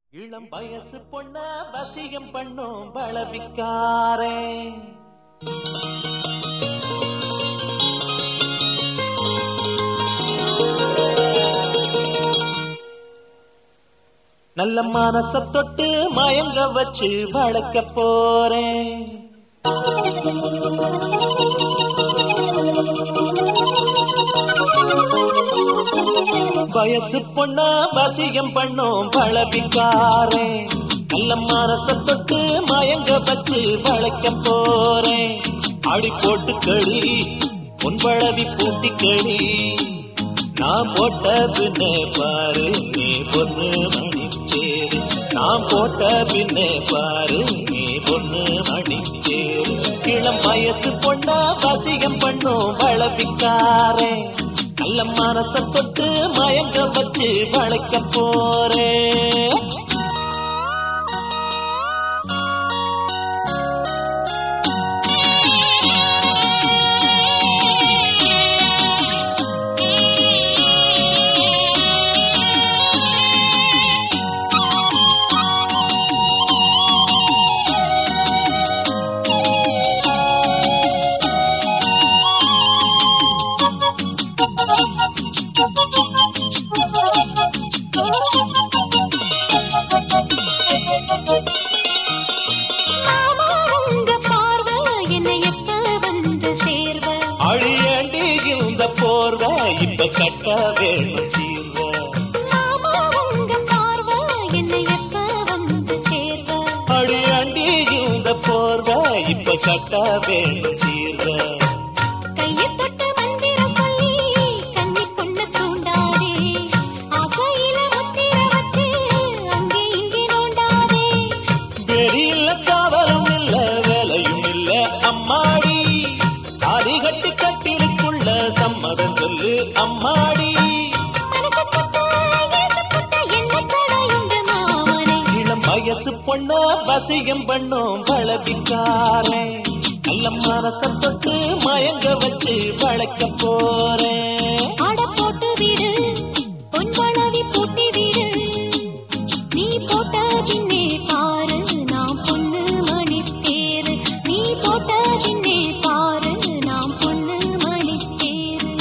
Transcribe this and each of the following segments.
இளம் வயசு பொண்ண வசியம் பண்ணும் பலவிக்காரே நல்ல மனச தொட்டு மயங்க வச்சு வளர்க்க போறேன் வயசு பொண்ண வசியம் பண்ணும் பழவிக்காரே நல்ல மனச தொட்டு மயங்க வச்சு வளைக்க போறேன் அடி போட்டு களி பொன்பழவி பூட்டி களி நான் போட்ட பின்னே பாரு நீ பொண்ணு மணி தேரு நான் போட்ட பின்னே பாரு நீ பொண்ணு மணி தேரு இளம் வயசு பொண்ணா வசியம் பண்ணும் வளவிக்காரே நல்ல மனச தொட்டு மயங்க வச்சு வளைக்க போறேன் மாமா உங்க பார்வை என்னை எப்ப வந்து சேர்வ அழியண்டி இந்த போர்வை இப்ப கட்ட வேணும் தீர்வ மாமா உங்க பார்வை என்னை எப்ப வந்து சேர்வ அழியண்டி இந்த போர்வை இப்ப கட்ட வேணும் தீர்வ கையை தொட்டு மந்திர சொல்லி கன்னி பொண்ணு தூண்டாதே ஆசையில முத்திர வச்சு அங்கே இங்கே நோண்டாதே வெறியில்ல காவலும் இல்ல வேலையும் இல்ல அம்மாடி தாலி கட்டி கட்டிலுக்குள்ள சம்மதம் சொல்லு அம்மாடி மனசு தொட்டு ஏத்து தொட்ட என்ன தடையுங்க மாமனை இளம் வயசு பொண்ண வசியம் பண்ணும் பழவிக்காரே நல்ல மனச தொட்டு மயங்க வச்சு வளைக்க போறேன் ஆட போட்டு விடு பொன்பளவி பூட்டி விடு நீ போட்ட பின்னே பாரு நாம் பொண்ணு மணி தேரு நீ போட்ட பின்னே பாரு நாம் பொண்ணு மணி தேரு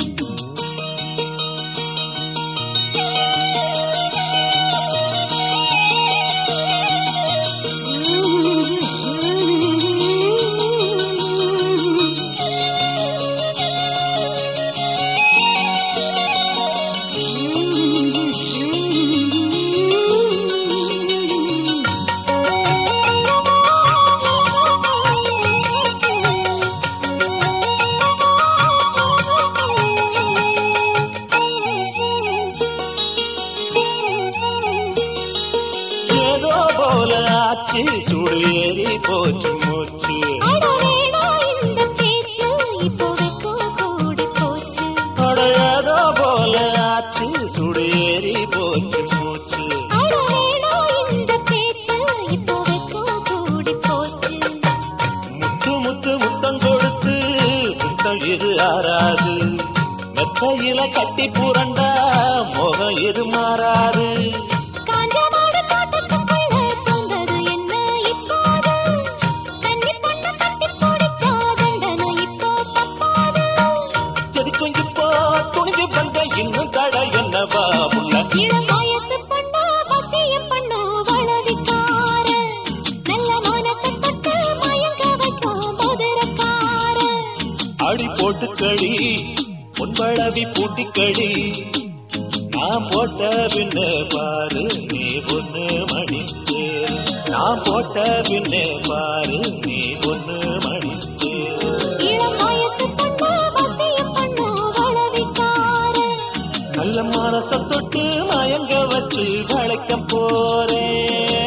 ஏதோ போல ஆச்சு சுடு ஏறி போச்சு மூச்சு அட வேணா இந்த பேச்சு இப்போதைக்கும் கூடி போச்சு அட ஏதோ போல ஆச்சு சுடு ஏறி போச்சு மூச்சு அட வேணா இந்த பேச்சு இப்போதைக்கும் கூடி போச்சு முத்து முத்து முத்தம் கொடுத்து முத்தம் இது ஆறாது மெத்தையில கட்டி புரண்டா முகம் இது மாறாது காஞ்ச மாடு தோட்டத்துக்குள்ள பூந்தது என்ன இப்போது கன்னி பொண்ணு கட்டி பிடிச்சா தண்டனை இப்போ தப்பாது எதுக்கும் இப்போ துணிஞ்சு வந்த இன்னும் தடை என்னவா உள்ள இளம் வயசு பொண்ணு வசியம் பண்ணு வளவிக்கார நல்ல மனசை தொட்டு மயங்க வைக்கும் மதுரக்கார அடி போட்டு களி பொன்பழவி பூட்டி களி நான் போட்ட பின்னே பாரு நீ பொண்ணு மணிக்கு நான் போட்ட பின்னே பாரு நீ பொண்ணு மணிக்கு இளம் வயசு பொண்ணு வசியம் பண்ணு வளவிக்கார நல்ல மனச தொட்டு மயங்க வச்சு வளைக்க போறேன்